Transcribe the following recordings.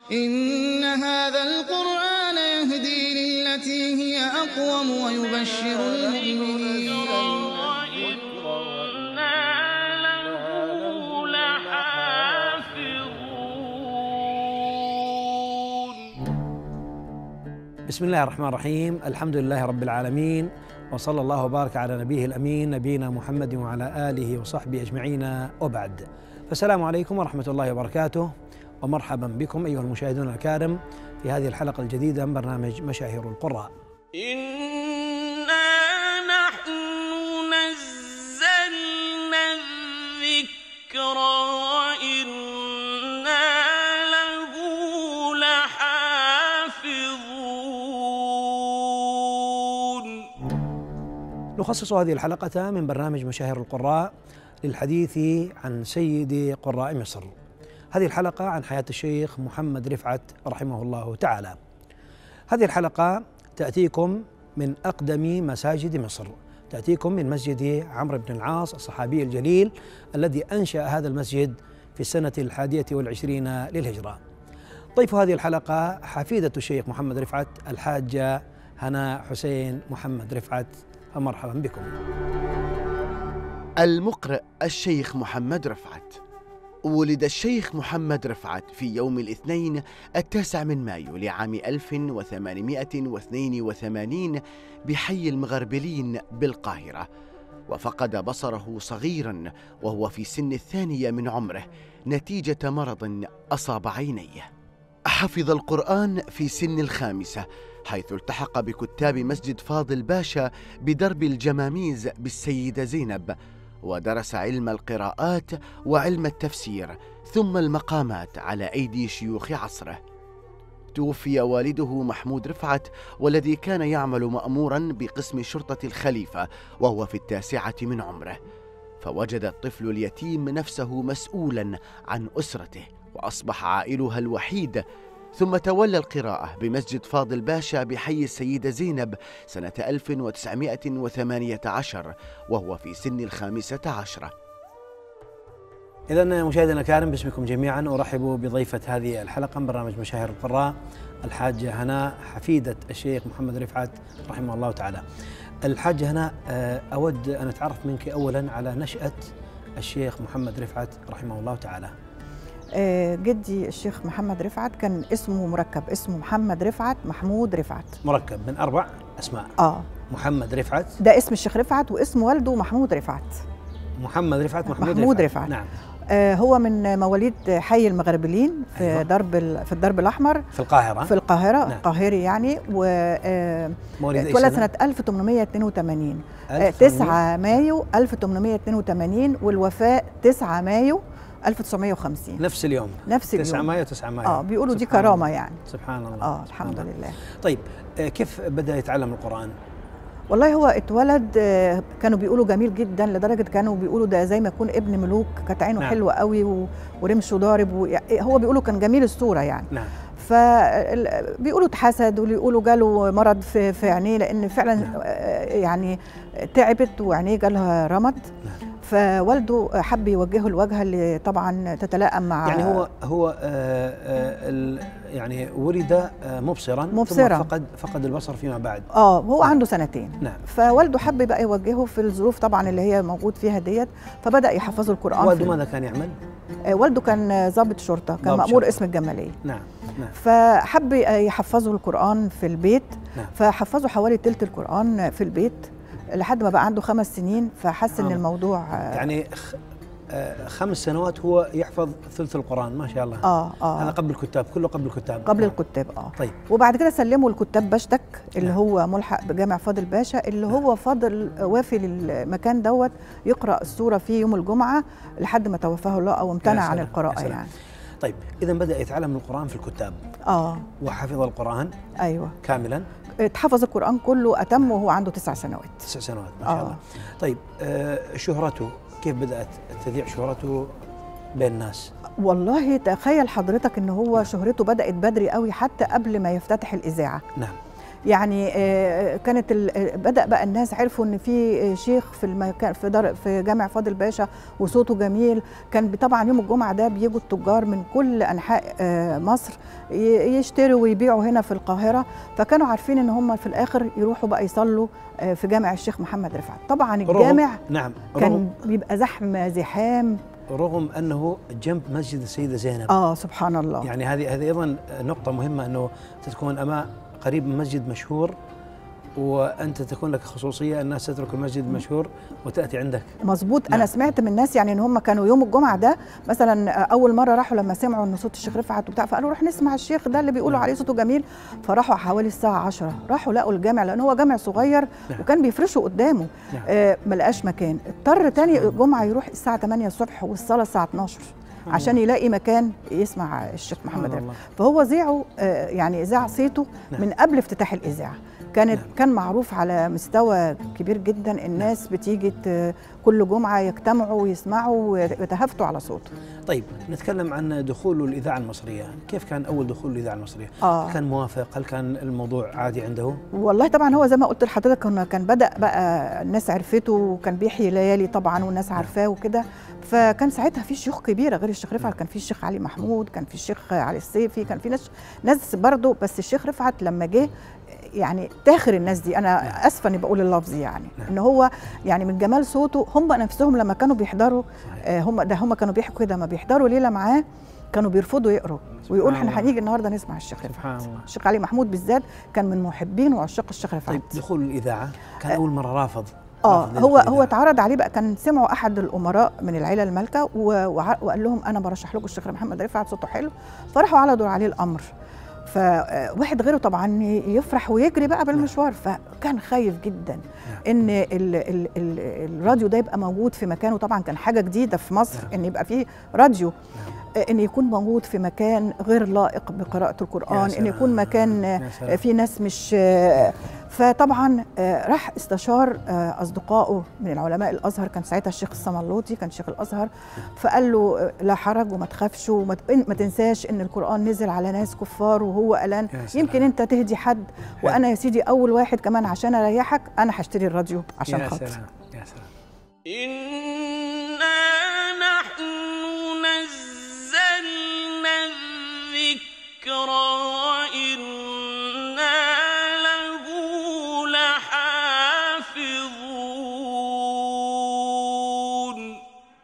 إن هذا القرآن يهدي للتي هي أقوم ويبشر المؤمنين بسم الله الرحمن الرحيم الحمد لله رب العالمين وصلى الله وبارك على نبيه الامين نبينا محمد وعلى اله وصحبه اجمعين وبعد فالسلام عليكم ورحمه الله وبركاته ومرحبا بكم ايها المشاهدون الكرام في هذه الحلقه الجديده من برنامج مشاهير القراء إنا نحن نزلنا الذكر وإنا له لحافظون نخصص هذه الحلقه من برنامج مشاهير القراء للحديث عن سيد قراء مصر هذه الحلقه عن حياه الشيخ محمد رفعت رحمه الله تعالى هذه الحلقه تاتيكم من اقدم مساجد مصر تاتيكم من مسجد عمرو بن العاص الصحابي الجليل الذي انشا هذا المسجد في السنه الحاديه والعشرين للهجره ضيف هذه الحلقه حفيده الشيخ محمد رفعت الحاجه هنا حسين محمد رفعت فمرحبا بكم المقرئ الشيخ محمد رفعت ولد الشيخ محمد رفعت في يوم الاثنين التاسع من مايو لعام 1882 بحي المغربلين بالقاهرة وفقد بصره صغيرا وهو في سن الثانية من عمره نتيجة مرض أصاب عينيه حفظ القرآن في سن الخامسة حيث التحق بكتاب مسجد فاضل باشا بدرب الجماميز بالسيدة زينب ودرس علم القراءات وعلم التفسير ثم المقامات على ايدي شيوخ عصره توفي والده محمود رفعت والذي كان يعمل مامورا بقسم شرطه الخليفه وهو في التاسعه من عمره فوجد الطفل اليتيم نفسه مسؤولا عن اسرته واصبح عائلها الوحيد ثم تولى القراءة بمسجد فاضل باشا بحي السيدة زينب سنة 1918 وهو في سن الخامسة عشرة إذا مشاهدينا الكرام باسمكم جميعا أرحب بضيفة هذه الحلقة من برنامج مشاهير القراء الحاجة هناء حفيدة الشيخ محمد رفعت رحمه الله تعالى. الحاجة هناء آه، أود أن أتعرف منك أولا على نشأة الشيخ محمد رفعت رحمه الله تعالى. آه، جدي الشيخ محمد رفعت كان اسمه مركب اسمه محمد رفعت محمود رفعت مركب من أربع أسماء اه محمد رفعت ده اسم الشيخ رفعت واسم والده محمود رفعت محمد رفعت محمود, محمود رفعت. نعم آه هو من مواليد حي المغربلين في أيوة. أيوة. درب ال- في الدرب الاحمر في القاهرة في القاهره نعم. نعم. قاهري يعني و آه، مواليد أي اتولد سنه 1882 آه، 1800 9 مايو 1882 والوفاه 9 مايو 1950 نفس اليوم نفس 9 اليوم مايو 9 مايو اه بيقولوا دي سبحان كرامه الله. يعني سبحان الله اه سبحان الحمد الله. لله طيب آه، كيف بدأ يتعلم القرآن؟ والله هو اتولد آه، كانوا بيقولوا جميل جدا لدرجه كانوا بيقولوا ده زي ما يكون ابن ملوك كانت عينه نعم. حلوه قوي و- ورمشه ضارب و- يعني هو بيقولوا كان جميل الصوره يعني نعم فبيقولوا اتحسد ويقولوا جاله مرض في في عينيه لان فعلا نعم. آه، يعني تعبت وعينيه جالها رمد نعم. فوالده حب يوجهه الوجهه اللي طبعا تتلائم مع يعني هو هو آه آه ال- يعني ولد آه مبصرا مبصراً. ثم فقد فقد البصر فيما بعد اه هو عنده سنتين نعم فوالده حب بقى يوجهه في الظروف طبعا اللي هي موجود فيها ديت فبدا يحفظه القران والده في- ماذا كان يعمل؟ آه، والده كان ضابط شرطه كان ضابط مأمور شرطة. اسم الجماليه نعم نعم فحب يحفظه القرآن في البيت نعم. فحفظه حوالي تلت القرآن في البيت لحد ما بقى عنده خمس سنين فحس ان آه. الموضوع آه يعني خ آه خمس سنوات هو يحفظ ثلث القرآن ما شاء الله اه هذا اه قبل الكتاب كله قبل الكتاب قبل نعم. الكتاب اه طيب وبعد كده سلموا الكتاب بشتك اللي نعم. هو ملحق بجامع فاضل باشا اللي هو فاضل وافي للمكان دوت يقرا السوره فيه يوم الجمعه لحد ما توفاه الله او امتنع عن سلام، يا القراءه سلام. يعني طيب إذا بدأ يتعلم القرآن في الكتاب اه وحفظ القرآن ايوه كاملا اتحفظ القران كله اتم وهو عنده تسع سنوات تسع سنوات ما شاء آه. الله طيب آه شهرته كيف بدأت تذيع شهرته بين الناس؟ والله تخيل حضرتك ان هو شهرته بدات بدري قوي حتى قبل ما يفتتح الاذاعه نعم يعني آه، كانت ال- آه، بدا بقى الناس عرفوا ان في آه، شيخ في المكان في دار في جامع فاضل باشا وصوته جميل كان طبعا يوم الجمعه ده بيجوا التجار من كل انحاء آه، مصر ي- يشتروا ويبيعوا هنا في القاهره فكانوا عارفين ان هم في الاخر يروحوا بقى يصلوا آه، في جامع الشيخ محمد رفعت طبعا رغم- الجامع نعم رغم, كان بيبقى زحمه زحام رغم انه جنب مسجد السيده زينب اه سبحان الله يعني هذه هذه ايضا نقطه مهمه انه تكون امام قريب من مسجد مشهور وانت تكون لك خصوصيه الناس تترك المسجد المشهور وتاتي عندك مظبوط نعم. انا سمعت من الناس يعني ان هم كانوا يوم الجمعه ده مثلا اول مره راحوا لما سمعوا ان صوت الشيخ رفعت وبتاع فقالوا روح نسمع الشيخ ده اللي بيقولوا نعم. عليه صوته جميل فراحوا حوالي الساعه 10 راحوا لقوا الجامع لان هو جامع صغير نعم. وكان بيفرشوا قدامه نعم. آه ما لقاش مكان اضطر تاني جمعه يروح الساعه 8 الصبح والصلاه الساعه 12 عشان يلاقي مكان يسمع الشيخ محمد سبحان رفعت الله. فهو ذيعه آه، يعني اذاع صيته نعم. من قبل افتتاح الاذاعه كانت نعم. كان معروف على مستوى كبير جدا الناس بتيجي ت- كل جمعه يجتمعوا ويسمعوا ويتهافتوا على صوته طيب نتكلم عن دخول الاذاعه المصريه، كيف كان اول دخول الاذاعه المصريه؟ اه هل كان موافق؟ هل كان الموضوع عادي عنده؟ والله طبعا هو زي ما قلت لحضرتك كان كان بدا بقى الناس عرفته وكان بيحيي ليالي طبعا والناس عارفاه وكده فكان ساعتها في شيوخ كبيره غير الشيخ رفعت كان في الشيخ علي محمود كان في الشيخ علي السيفي كان في ناس ناس برضه بس الشيخ رفعت لما جه يعني تاخر الناس دي انا اسفه اني بقول اللفظ يعني نعم. ان هو يعني من جمال صوته هم نفسهم لما كانوا بيحضروا صحيح. آه، هم ده هم كانوا بيحكوا كده ما بيحضروا ليله معاه كانوا بيرفضوا يقروا ويقول سبحان احنا الله. هنيجي النهارده نسمع الشيخ سبحان رفعت الله. الشيخ علي محمود بالذات كان من محبين وعشاق الشيخ رفعت طيب دخول الاذاعه كان اول مره رافض اه رافض هو يدخل هو الإذاعة. اتعرض عليه بقى كان سمعوا احد الامراء من العيله المالكه و- وع- وقال لهم انا برشح لكم الشيخ محمد رفعت صوته حلو فراحوا عرضوا عليه الامر فواحد غيره طبعا يفرح ويجري بقى بالمشوار فكان خايف جدا ان ال ال ال الراديو ده يبقى موجود في مكانه طبعا كان حاجه جديده في مصر نعم. ان يبقى فيه راديو نعم. ان يكون موجود في مكان غير لائق بقراءه القران ان سلام. يكون مكان يا سلام. في ناس مش فطبعا آه، راح استشار آه، اصدقائه من العلماء الازهر كان ساعتها الشيخ الصملوطي كان شيخ الازهر فقال له آه، لا حرج وما تخافش وما ت- ما تنساش ان القران نزل على ناس كفار وهو قلان يا سلام. يمكن انت تهدي حد وانا يا سيدي اول واحد كمان عشان اريحك انا هشتري الراديو عشان يا خاطر سلام يا سلام إنا نحن نزلنا الذكر وإنا له لحافظون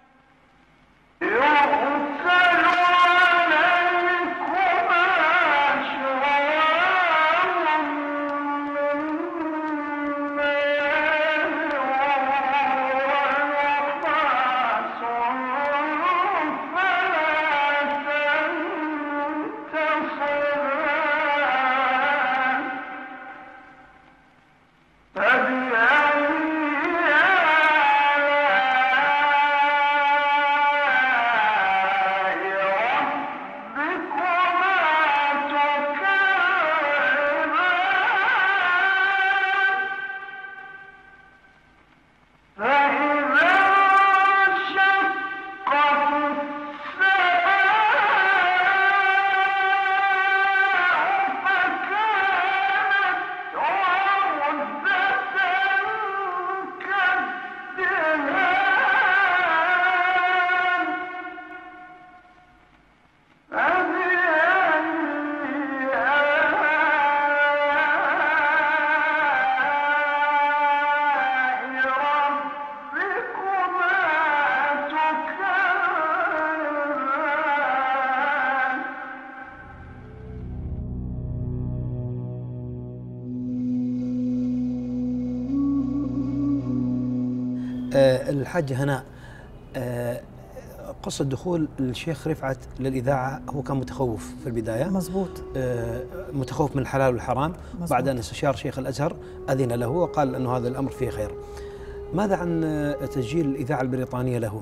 آه، الحاجة هناء آه، قصة دخول الشيخ رفعت للإذاعة هو كان متخوف في البداية مظبوط آه، متخوف من الحلال والحرام مظبوط. بعد أن استشار شيخ الأزهر أذن له وقال أنه هذا الأمر فيه خير ماذا عن آه، تسجيل الإذاعة البريطانية له؟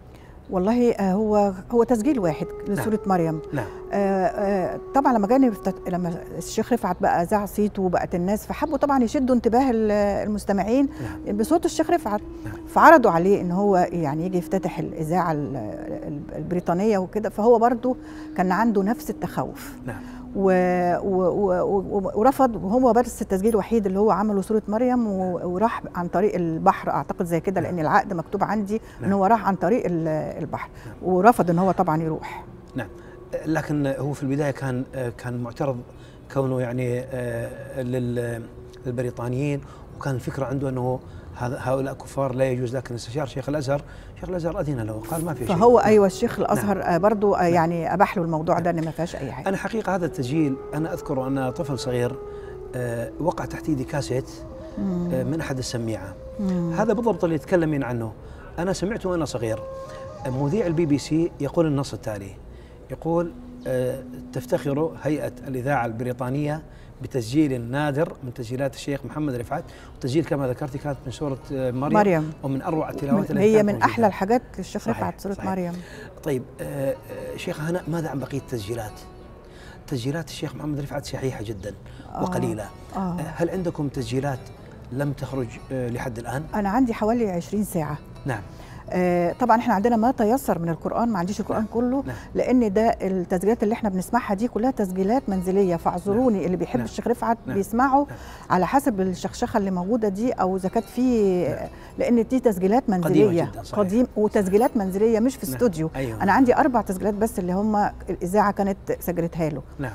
والله آه، هو هو تسجيل واحد لسوره مريم نعم آه، آه، طبعا لما جاني افتت- لما الشيخ رفعت بقى ذاع صيته وبقت الناس فحبوا طبعا يشدوا انتباه ال- المستمعين نعم. بصوت الشيخ رفعت نعم. فعرضوا عليه ان هو يعني يجي يفتتح الاذاعه ال- ال- البريطانيه وكده فهو برضو كان عنده نفس التخوف نعم و... و... و... و... ورفض وهو بس التسجيل الوحيد اللي هو عمله سوره مريم و... وراح عن طريق البحر اعتقد زي كده لان العقد مكتوب عندي ان نعم. هو راح عن طريق ال- البحر ورفض ان هو طبعا يروح نعم لكن هو في البدايه كان كان معترض كونه يعني آه، لل- للبريطانيين وكان الفكره عنده انه هذا هؤلاء كفار لا يجوز لكن استشار شيخ الازهر شيخ الازهر اذن له قال ما في شيء فهو ايوه الشيخ الازهر آه، برضو آه، يعني اباح له الموضوع ده ان ما فيهاش اي حاجه انا حقيقه هذا التسجيل انا اذكر ان طفل صغير آه، وقع تحت ايدي كاسيت آه، من احد السميعه هذا بالضبط اللي تكلمين عنه انا سمعته وانا صغير مذيع البي بي سي يقول النص التالي يقول آه، تفتخر هيئه الاذاعه البريطانيه بتسجيل نادر من تسجيلات الشيخ محمد رفعت والتسجيل كما ذكرتي كانت من سوره آه، مريم, مريم. ومن اروع التلاوات من التي هي كانت من موجودة. احلى الحاجات للشيخ صحيح، رفعت سوره صحيح. مريم طيب آه، آه، شيخ هناء ماذا عن بقيه التسجيلات؟ تسجيلات الشيخ محمد رفعت صحيحه جدا وقليله آه. آه، هل عندكم تسجيلات لم تخرج آه، لحد الان؟ انا عندي حوالي 20 ساعه نعم آه، طبعا احنا عندنا ما تيسر من القران ما عنديش القران كله نعم. لان ده التسجيلات اللي احنا بنسمعها دي كلها تسجيلات منزليه فاعذروني اللي بيحب نعم. الشيخ رفعت نعم. بيسمعوا نعم. على حسب الشخشخه اللي موجوده دي او اذا كانت في لان دي تسجيلات منزليه جداً، صحيح. قديم وتسجيلات منزليه مش في نعم. استوديو أيوة. انا عندي اربع تسجيلات بس اللي هم الاذاعه كانت سجلتها له نعم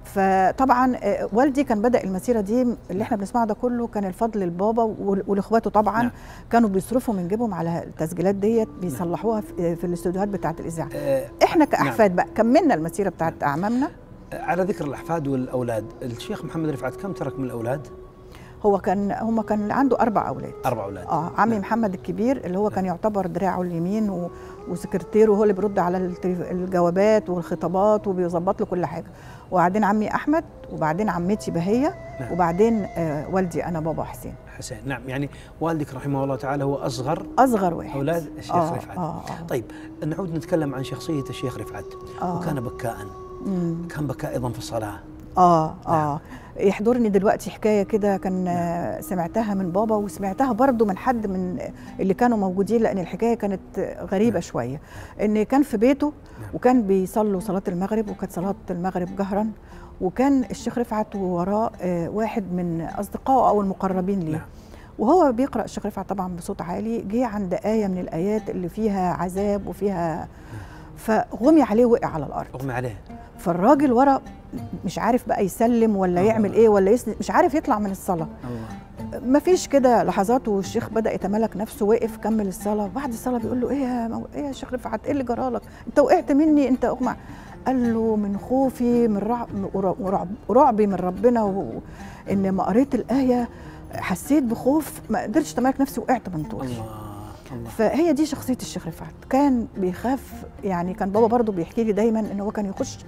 فطبعا آه، والدي كان بدا المسيره دي اللي احنا بنسمعه ده كله كان الفضل للبابا وال- ولاخواته طبعا نعم. كانوا بيصرفوا من جيبهم على التسجيلات ديت بيصلحوها في, في الاستوديوهات بتاعه الاذاعه آه، احنا كاحفاد بقى كملنا المسيره بتاعه اعمامنا على ذكر الاحفاد والاولاد الشيخ محمد رفعت كم ترك من الاولاد؟ هو كان هم كان عنده اربع اولاد اربع اولاد اه عمي نعم. محمد الكبير اللي هو كان يعتبر دراعه اليمين و... وسكرتيره هو اللي بيرد على التليف- الجوابات والخطابات وبيظبط له كل حاجه وبعدين عمي احمد وبعدين عمتي بهيه نعم. وبعدين آه والدي انا بابا حسين حسين نعم يعني والدك رحمه الله تعالى هو اصغر اصغر واحد اولاد الشيخ آه رفعت آه آه. طيب نعود نتكلم عن شخصيه الشيخ رفعت آه. وكان بكاء مم. كان بكاء ايضا في الصلاه اه اه يحضرني دلوقتي حكايه كده كان آه، سمعتها من بابا وسمعتها برضو من حد من اللي كانوا موجودين لان الحكايه كانت غريبه نعم. شويه ان كان في بيته نعم. وكان بيصلوا صلاه المغرب وكانت صلاه المغرب جهرا وكان الشيخ رفعت ووراه آه، واحد من اصدقائه او المقربين ليه نعم. وهو بيقرا الشيخ رفعت طبعا بصوت عالي جه عند ايه من الايات اللي فيها عذاب وفيها فغمي عليه وقع على الارض اغمي عليه فالراجل ورا مش عارف بقى يسلم ولا الله. يعمل ايه ولا يسند مش عارف يطلع من الصلاه الله مفيش كده لحظات والشيخ بدا يتمالك نفسه وقف كمل الصلاه بعد الصلاه بيقول له ايه يا مو... ايه يا شيخ رفعت ايه اللي جرالك انت وقعت مني انت اغمى قال له من خوفي من رعب ورعب رعبي من ربنا و... ان ما قريت الايه حسيت بخوف ما قدرتش اتمالك نفسي وقعت من طولي الله الله فهي دي شخصيه الشيخ رفعت كان بيخاف يعني كان بابا برضه بيحكي لي دايما ان هو كان يخش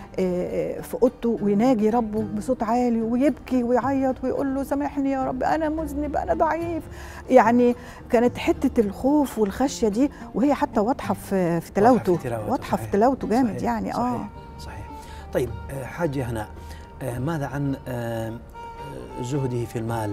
آه، في اوضته ويناجي ربه بصوت عالي ويبكي ويعيط ويقول له سامحني يا رب انا مذنب انا ضعيف يعني كانت حته الخوف والخشيه دي وهي حتى واضحه في في تلاوته تلاوته، واضحه في صحيح. تلاوته جامد صحيح، يعني اه صحيح صحيح طيب آه، حاجة هنا آه، ماذا عن آه، آه، زهده في المال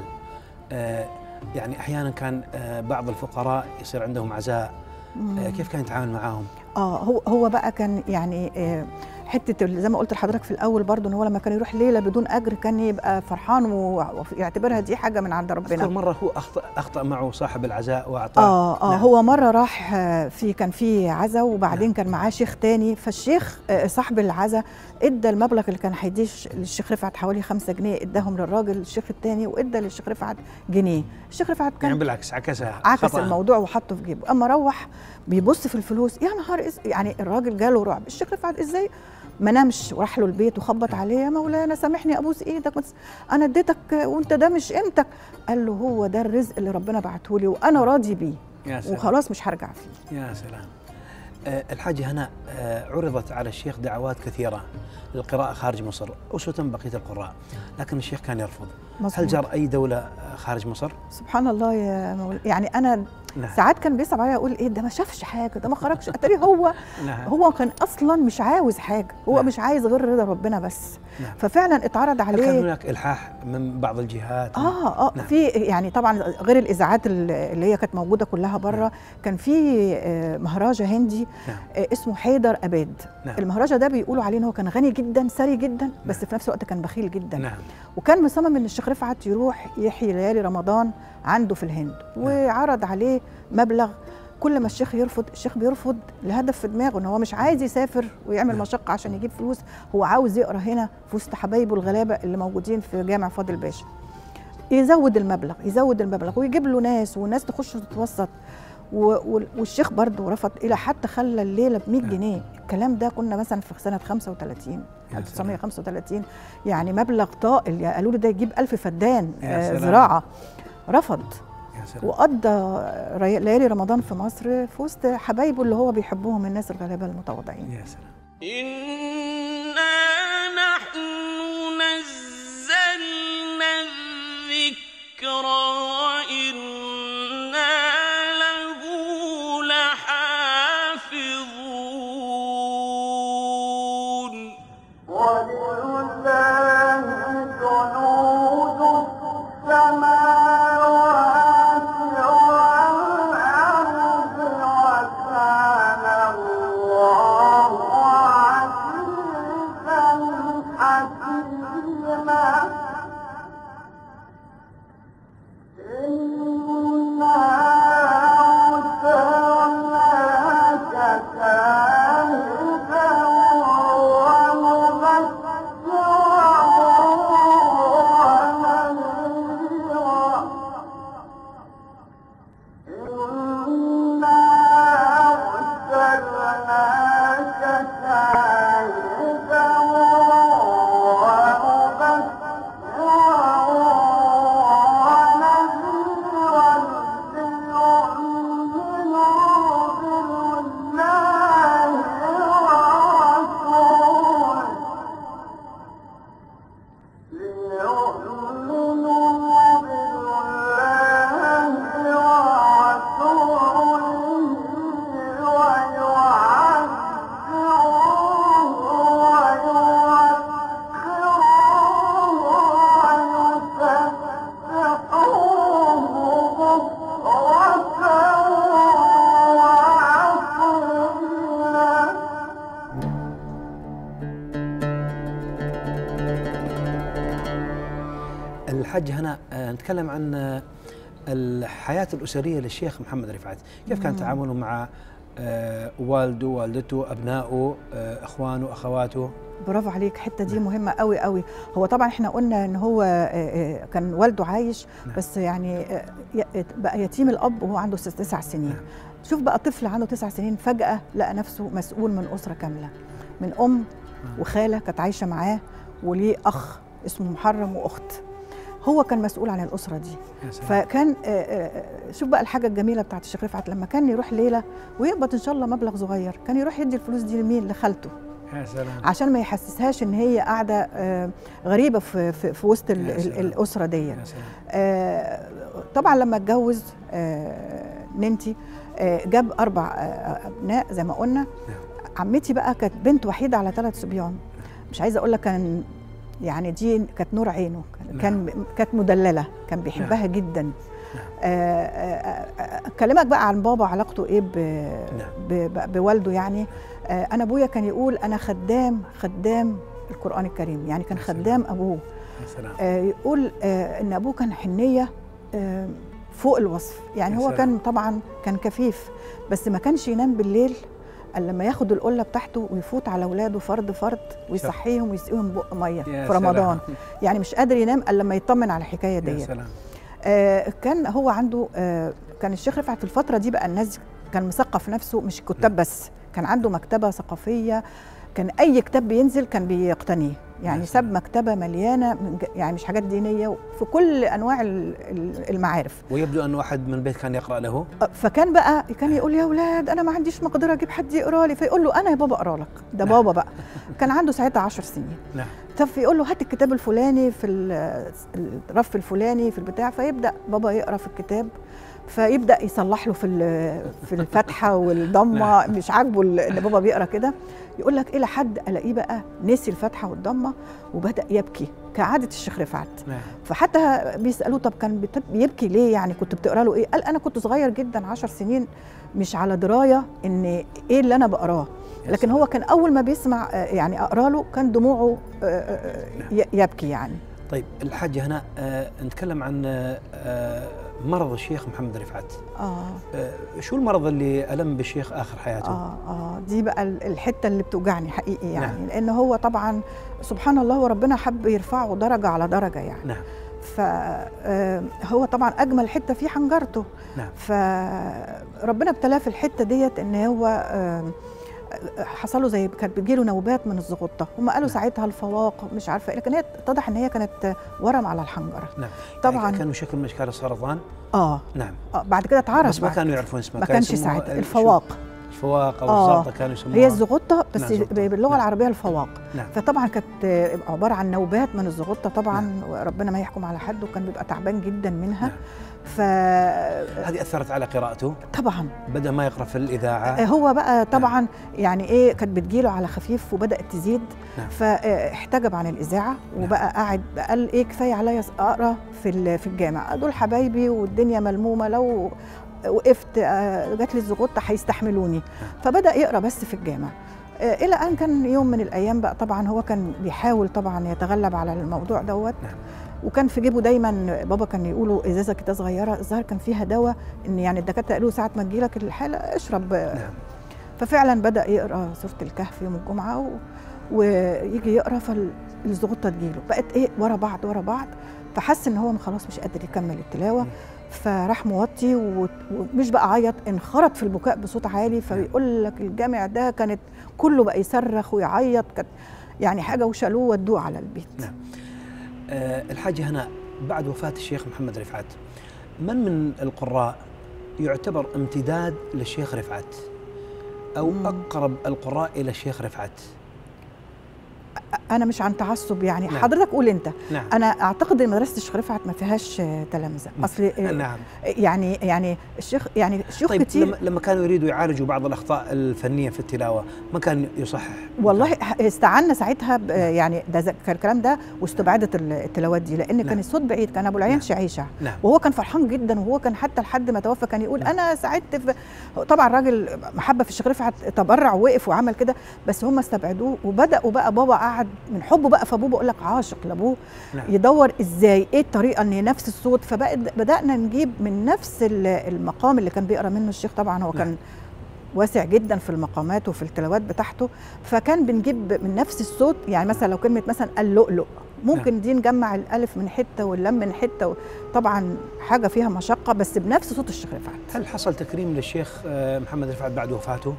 آه، يعني أحيانا كان آه، بعض الفقراء يصير عندهم عزاء آه، كيف كان يتعامل معاهم اه هو هو بقى كان يعني آه، حته ال- زي ما قلت لحضرتك في الاول برضو ان هو لما كان يروح ليله بدون اجر كان يبقى فرحان و- ويعتبرها دي حاجه من عند أذكر ربنا مرة هو أخطأ, أخطأ معه صاحب العزاء وأعطاه اه اه نعم. هو مره راح آه، في كان في عزا وبعدين كان معاه شيخ تاني فالشيخ آه، صاحب العزا ادى المبلغ اللي كان هيديه الش- للشيخ رفعت حوالي خمسة جنيه اداهم للراجل الشيخ التاني وادى للشيخ رفعت جنيه الشيخ رفعت يعني كان بالعكس عكسها عكس خطأ. الموضوع وحطه في جيبه اما روح بيبص في الفلوس يا نهار إز... يعني الراجل جاله رعب الشيخ رفعت ازاي ما نامش وراح له البيت وخبط عليه يا مولانا سامحني ابوس ايدك ما تس- انا اديتك وانت ده مش قيمتك قال له هو ده الرزق اللي ربنا بعته لي وانا راضي بيه يا سلام وخلاص مش هرجع فيه يا سلام آه، الحاجة هنا آه، عرضت على الشيخ دعوات كثيرة للقراءة خارج مصر أسوة بقية القراء لكن الشيخ كان يرفض هل مظبوط. زار اي دوله آه، خارج مصر؟ سبحان الله يا مول... يعني انا نعم ساعات كان بيصعب عليا اقول ايه ده ما شافش حاجه ده ما خرجش اتاري هو نعم هو كان اصلا مش عاوز حاجه هو نعم. مش عايز غير رضا ربنا بس نعم. ففعلا اتعرض هل كان عليه هناك الحاح من بعض الجهات؟ اه اه نعم. في يعني طبعا غير الاذاعات ال- اللي هي كانت موجوده كلها بره نعم. كان في آه، مهرجة هندي نعم. آه، اسمه حيدر اباد نعم. المهرجة ده بيقولوا عليه ان هو كان غني جدا ثري جدا بس في نفس الوقت كان بخيل جدا نعم وكان مصمم ان الشيخ رفعت يروح يحيي ليالي رمضان عنده في الهند وعرض عليه مبلغ كل ما الشيخ يرفض الشيخ بيرفض لهدف في دماغه ان هو مش عايز يسافر ويعمل نعم. مشقه عشان يجيب فلوس هو عاوز يقرا هنا في وسط حبايبه الغلابه اللي موجودين في جامع فاضل باشا يزود المبلغ يزود المبلغ ويجيب له ناس وناس تخش تتوسط و- وال- والشيخ برضه رفض الى حتى خلى الليله ب 100 نعم. جنيه الكلام ده كنا مثلا في سنه 35 يا 1935 يعني مبلغ طائل يعني قالوا له ده يجيب ألف فدان يا آه، سلام. زراعه رفض يا سلام وقضى ري- ليالي رمضان في مصر في وسط حبايبه اللي هو بيحبهم الناس الغلابه المتواضعين يا سلام إنا نحن نزلنا الذكر وإنا له لحافظون ولله جنود السماوات والأرض وكان الله عزيزا حكيما إنا أرسلناك شاهدا ومبشرا ونذيرا إنا أرسلناك شاهدا ومبشرا ونذيرا ليؤمنوا بالله ورسوله ليؤمنوا بالله ورسوله ويعزروه ويوقروه ويسبحوه بكرة وأصيلا الحج هنا آه، نتكلم عن آه، الحياة الأسرية للشيخ محمد رفعت كيف كان تعامله مع آه، والده والدته أبنائه آه، إخوانه أخواته برافو عليك الحته دي مهمه قوي قوي هو طبعا احنا قلنا ان هو آه، آه، كان والده عايش نعم. بس يعني آه، ي- بقى يتيم الاب وهو عنده ست- تسع سنين نعم. شوف بقى طفل عنده تسع سنين فجاه لقى نفسه مسؤول من اسره كامله من ام وخاله كانت عايشه معاه وليه اخ اسمه محرم واخت هو كان مسؤول عن الاسره دي يا سلام فكان آه، آه، شوف بقى الحاجه الجميله بتاعت الشيخ رفعت لما كان يروح ليله ويقبض ان شاء الله مبلغ صغير كان يروح يدي الفلوس دي لمين لخالته يا سلام عشان ما يحسسهاش ان هي قاعده آه، غريبه في في, في وسط ال- يا ال- سلام. الاسره دي يا سلام آه، طبعا لما اتجوز آه، ننتي آه، جاب اربع آه، ابناء زي ما قلنا عمتي بقى كانت بنت وحيده على ثلاث صبيان مش عايزه اقول لك كان يعني دي كانت نور عينه كان- كان كانت مدلله كان بيحبها جدا آه، آه، آه، اكلمك بقى عن بابا علاقته ايه ب- ب- ب- بوالده يعني آه، انا ابويا كان يقول انا خدام خدام القران الكريم يعني كان يا سلام. خدام ابوه يا سلام آه، يقول آه، ان ابوه كان حنيه آه، فوق الوصف يعني يا هو سلام. كان طبعا كان كفيف بس ما كانش ينام بالليل الا لما ياخد القله بتاعته ويفوت على اولاده فرد فرد ويصحيهم ويسقيهم بق ميه يا في رمضان سلام. يعني مش قادر ينام الا لما يطمن على الحكايه يا ديت سلام آه، كان هو عنده آه، كان الشيخ رفعت في الفتره دي بقى الناس كان مثقف نفسه مش كتاب بس كان عنده مكتبه ثقافيه كان اي كتاب بينزل كان بيقتنيه يعني يا ساب سلام. مكتبه مليانه من ج- يعني مش حاجات دينيه في كل انواع ال- ال- المعارف ويبدو أن واحد من البيت كان يقرأ له فكان بقى كان يقول يا اولاد انا ما عنديش مقدره اجيب حد يقرا لي فيقول له انا يا بابا اقرا لك ده بابا بقى كان عنده ساعتها 10 سنين نعم طب يقول له هات الكتاب الفلاني في ال- الرف الفلاني في البتاع فيبدا بابا يقرا في الكتاب فيبدا يصلح له في ال- في الفتحه والضمه مش عاجبه ال- ان بابا بيقرا كده يقول لك الى حد الاقيه بقى نسي الفتحه والضمه وبدا يبكي كعاده الشيخ رفعت نعم فحتى بيسالوه طب كان بت- بيبكي ليه يعني كنت بتقرا له ايه قال انا كنت صغير جدا عشر سنين مش على درايه ان ايه اللي انا بقراه يا لكن سلام. هو كان اول ما بيسمع آه، يعني اقرا له كان دموعه آه، آه، ي- يبكي يعني طيب الحاجة هنا آه نتكلم عن آه آه، مرض الشيخ محمد رفعت اه آه شو المرض اللي ألم بالشيخ آخر حياته؟ اه اه دي بقى ال- الحته اللي بتوجعني حقيقي يعني نعم. لان هو طبعا سبحان الله وربنا حب يرفعه درجه على درجه يعني نعم فهو طبعا اجمل حته فيه حنجرته نعم. فربنا ابتلاه في الحته ديت ان هو آم، حصل له زي كانت بتجيله نوبات من الزغطه هم قالوا نعم. ساعتها الفواق مش عارفه ايه لكن هي اتضح ان هي كانت ورم على الحنجره نعم طبعا يعني كان شكل من أشكال السرطان اه نعم آه، بعد كده اتعرف بس ما بعد. كانوا يعرفون اسمه ما كان كانش يسموها- ساعتها آه، الفواق شو- الفواق أو آه. الزرطة كانوا يسموها هي الزغطه بس نعم، زغطة. باللغه نعم. العربيه الفواق نعم فطبعا كانت عباره عن نوبات من الزغطه طبعا وربنا ما يحكم على حد وكان بيبقى تعبان جدا منها نعم. فطبعا هذه أثرت على قراءته بدأ ما يقرأ في الإذاعة هو بقى طبعا يعني ايه كانت بتجيله على خفيف وبدات تزيد نعم. فاحتجب عن الاذاعه وبقى قاعد قال ايه كفايه عليا اقرا في ال- في الجامع دول حبايبي والدنيا ملمومه لو وقفت آه، جات لي الزغطه هيستحملوني فبدا يقرا بس في الجامع آه، الى ان كان يوم من الايام بقى طبعا هو كان بيحاول طبعا يتغلب على الموضوع دوت نعم. وكان في جيبه دايما بابا كان يقولوا ازازه كده صغيره الظاهر كان فيها دواء ان يعني الدكاتره قالوا ساعه ما تجيلك الحاله اشرب نعم ففعلا بدا يقرا سوره الكهف يوم الجمعه و... ويجي يقرا فالزغطه تجيله بقت ايه ورا بعض ورا بعض فحس ان هو خلاص مش قادر يكمل التلاوه مم. فراح موطي و- ومش بقى عيط انخرط في البكاء بصوت عالي فيقول لك الجامع ده كانت كله بقى يصرخ ويعيط كانت يعني حاجه وشالوه ودوه على البيت نعم. آه الحاجة هنا بعد وفاة الشيخ محمد رفعت من من القراء يعتبر امتداد للشيخ رفعت أو مم. أقرب القراء إلى الشيخ رفعت انا مش عن تعصب يعني نعم. حضرتك قول انت نعم انا اعتقد ان مدرسه الشيخ رفعت ما فيهاش آه، تلامذه اصل آه، نعم يعني يعني الشيخ يعني شيوخ طيب كتير لما, لما كانوا يريدوا يعالجوا بعض الأخطاء الفنية في التلاوة ما كان يصحح والله استعنا ساعتها ب- نعم. يعني ده ز- كان الكلام ده واستبعدت ال- التلاوات دي لان نعم. كان الصوت بعيد كان ابو العين نعم. شعيشه نعم وهو كان فرحان جدا وهو كان حتى لحد ما توفى كان يقول نعم. انا ساعدت في طبعا راجل محبه في الشيخ رفعت تبرع ووقف وعمل كده بس هم استبعدوه وبداوا بقى بابا قعد من حبه بقى فابوه بقول لك عاشق لابوه نعم يدور ازاي ايه الطريقه ان نفس الصوت فبقى بدانا نجيب من نفس ال- المقام اللي كان بيقرا منه الشيخ طبعا هو نعم. كان واسع جدا في المقامات وفي التلاوات بتاعته فكان بنجيب من نفس الصوت يعني مثلا لو كلمه مثلا اللؤلؤ ممكن دي نجمع الالف من حته واللام من حته طبعا حاجه فيها مشقه بس بنفس صوت الشيخ رفعت هل حصل تكريم للشيخ آه، محمد رفعت بعد وفاته؟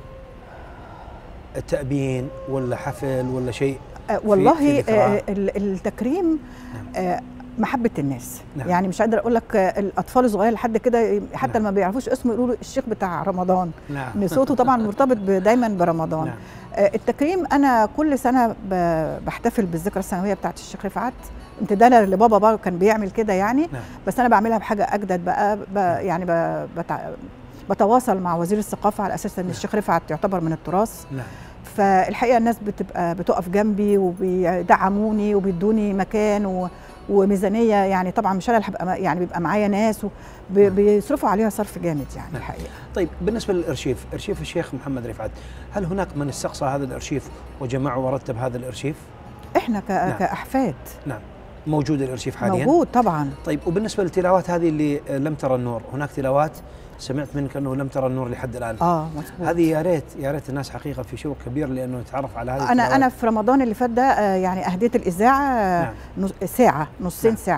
التأبين ولا حفل ولا شيء؟ آه، والله في ذكراه. آه، ال- التكريم آه، محبة الناس نعم. يعني مش قادرة أقول لك آه، الأطفال الصغير لحد كده حتى نعم. لما بيعرفوش اسمه يقولوا له الشيخ بتاع رمضان نعم إن صوته طبعا مرتبط ب- دايما برمضان نعم آه، التكريم أنا كل سنة ب- بحتفل بالذكرى السنوية بتاعت الشيخ رفعت امتدادا لبابا بابا كان بيعمل كده يعني نعم. بس أنا بعملها بحاجة أجدد بقى ب يعني ب- بتع- بتواصل مع وزير الثقافة على أساس إن الشيخ رفعت يعتبر من التراث نعم فالحقيقه الناس بتبقى بتقف جنبي وبيدعموني وبيدوني مكان و وميزانيه يعني طبعا مش انا اللي هبقى يعني بيبقى معايا ناس وبيصرفوا عليها صرف جامد يعني نعم. الحقيقه طيب بالنسبة للأرشيف أرشيف الشيخ محمد رفعت هل هناك من استقصى هذا الأرشيف وجمع ورتب هذا الأرشيف؟ احنا ك... نعم. كاحفاد نعم موجود الأرشيف حاليا؟ موجود طبعا طيب وبالنسبة للتلاوات هذه اللي آه، لم ترى النور هناك تلاوات سمعت منك أنه لم ترى النور لحد الآن اه مظبوط هذه يا ريت يا ريت الناس حقيقة في شوق كبير لأنه يتعرف على هذه انا التلاوات. انا في رمضان اللي فات ده آه، يعني اهديت الاذاعه آه، نعم نص ساعه نصين نعم. ساعه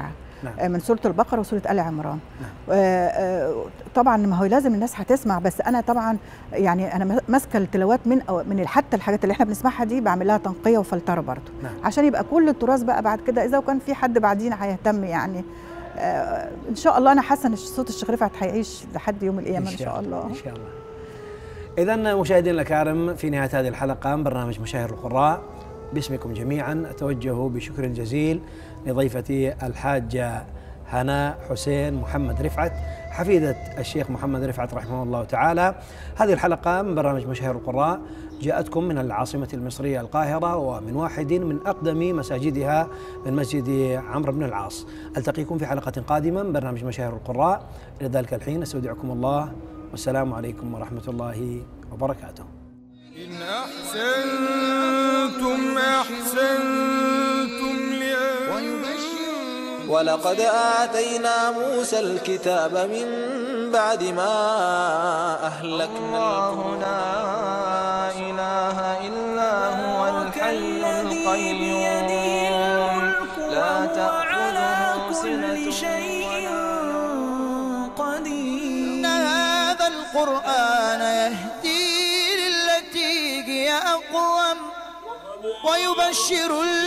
نعم. آه، من سوره البقره وسوره ال عمران آه، آه، طبعا ما هو لازم الناس هتسمع بس انا طبعا يعني انا ماسكه التلاوات من أو من حتى الحاجات اللي احنا بنسمعها دي بعمل لها تنقيه وفلتره برضه نعم. عشان يبقى كل التراث بقى بعد كده اذا وكان في حد بعدين هيهتم يعني آه، ان شاء الله انا حاسه ان صوت الشيخ رفعت هيعيش لحد يوم القيامه ان شاء الله ان شاء الله اذا مشاهدينا الكرام في نهايه هذه الحلقه من برنامج مشاهير القراء باسمكم جميعا اتوجه بشكر جزيل لضيفتي الحاجه هناء حسين محمد رفعت حفيدة الشيخ محمد رفعت رحمه الله تعالى هذه الحلقة من برنامج مشاهير القراء جاءتكم من العاصمة المصرية القاهرة ومن واحد من أقدم مساجدها من مسجد عمرو بن العاص ألتقيكم في حلقة قادمة من برنامج مشاهير القراء إلى ذلك الحين استودعكم الله والسلام عليكم ورحمة الله وبركاته إن أحسنتم أحسنتم لأنفسكم ولقد آتينا موسى الكتاب من بعد ما أهلكنا الله لا إله إلا هو الحي القيوم لا تأخذه سنة إن هذا القرآن يهدي للتي هي أقوم ويبشر